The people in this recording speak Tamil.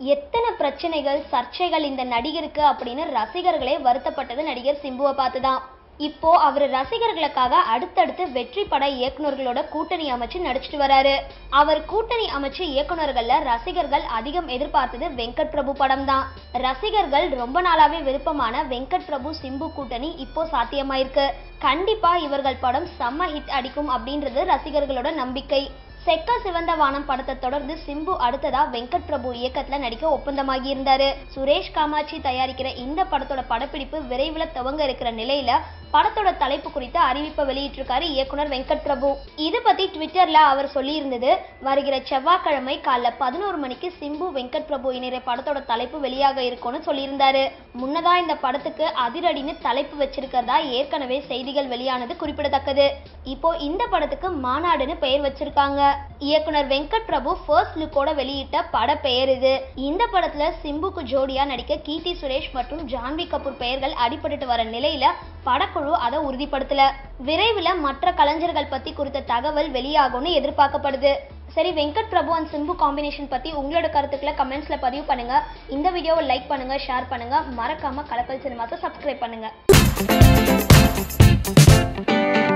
எத்தனை பிரச்சனைகள் சர்ச்சைகள் இந்த நடிகருக்கு அப்படின்னு ரசிகர்களே வருத்தப்பட்டது நடிகர் சிம்புவை பார்த்து தான் இப்போ அவர் ரசிகர்களுக்காக அடுத்தடுத்து வெற்றி பட இயக்குனர்களோட கூட்டணி அமைச்சு நடிச்சிட்டு வராரு அவர் கூட்டணி அமைச்சு இயக்குனர்கள்ல ரசிகர்கள் அதிகம் எதிர்பார்த்தது வெங்கட் பிரபு படம் தான் ரசிகர்கள் ரொம்ப நாளாவே விருப்பமான வெங்கட் பிரபு சிம்பு கூட்டணி இப்போ சாத்தியமாயிருக்கு கண்டிப்பா இவர்கள் படம் செம்ம ஹிட் அடிக்கும் அப்படின்றது ரசிகர்களோட நம்பிக்கை செக்க சிவந்த வானம் படத்தை தொடர்ந்து சிம்பு அடுத்ததா வெங்கட் பிரபு இயக்கத்துல நடிக்க ஒப்பந்தமாகி இருந்தாரு சுரேஷ் காமாட்சி தயாரிக்கிற இந்த படத்தோட படப்பிடிப்பு விரைவில் துவங்க இருக்கிற நிலையில படத்தோட தலைப்பு குறித்து அறிவிப்பை வெளியிட்டிருக்காரு இயக்குனர் வெங்கட் பிரபு இது பத்தி ட்விட்டர்ல அவர் சொல்லியிருந்தது வருகிற செவ்வாய்க்கிழமை காலைல பதினோரு மணிக்கு சிம்பு வெங்கட் பிரபு இணைய படத்தோட தலைப்பு வெளியாக இருக்கும்னு சொல்லியிருந்தாரு முன்னதா இந்த படத்துக்கு அதிரடின்னு தலைப்பு வச்சிருக்கிறதா ஏற்கனவே செய்திகள் வெளியானது குறிப்பிடத்தக்கது இப்போ இந்த படத்துக்கு மாநாடுன்னு பெயர் வச்சிருக்காங்க இயக்குனர் வெங்கட் பிரபு ஃபர்ஸ்ட் லுக்கோட வெளியிட்ட பட பெயர் இது இந்த படத்துல சிம்புக்கு ஜோடியா நடிக்க கீர்த்தி சுரேஷ் மற்றும் ஜான்வி கபூர் பெயர்கள் அடிபட்டுட்டு வர நிலையில படக்குழு அதை உறுதிப்படுத்தல விரைவில் மற்ற கலைஞர்கள் பத்தி குறித்த தகவல் வெளியாகும்னு எதிர்பார்க்கப்படுது சரி வெங்கட் பிரபு அண்ட் சிம்பு காம்பினேஷன் பத்தி உங்களோட கருத்துக்களை கமெண்ட்ஸ்ல பதிவு பண்ணுங்க இந்த வீடியோவை லைக் பண்ணுங்க ஷேர் பண்ணுங்க மறக்காம கலக்கல் சினிமாஸை சப்ஸ்கிரைப் பண்ணுங்க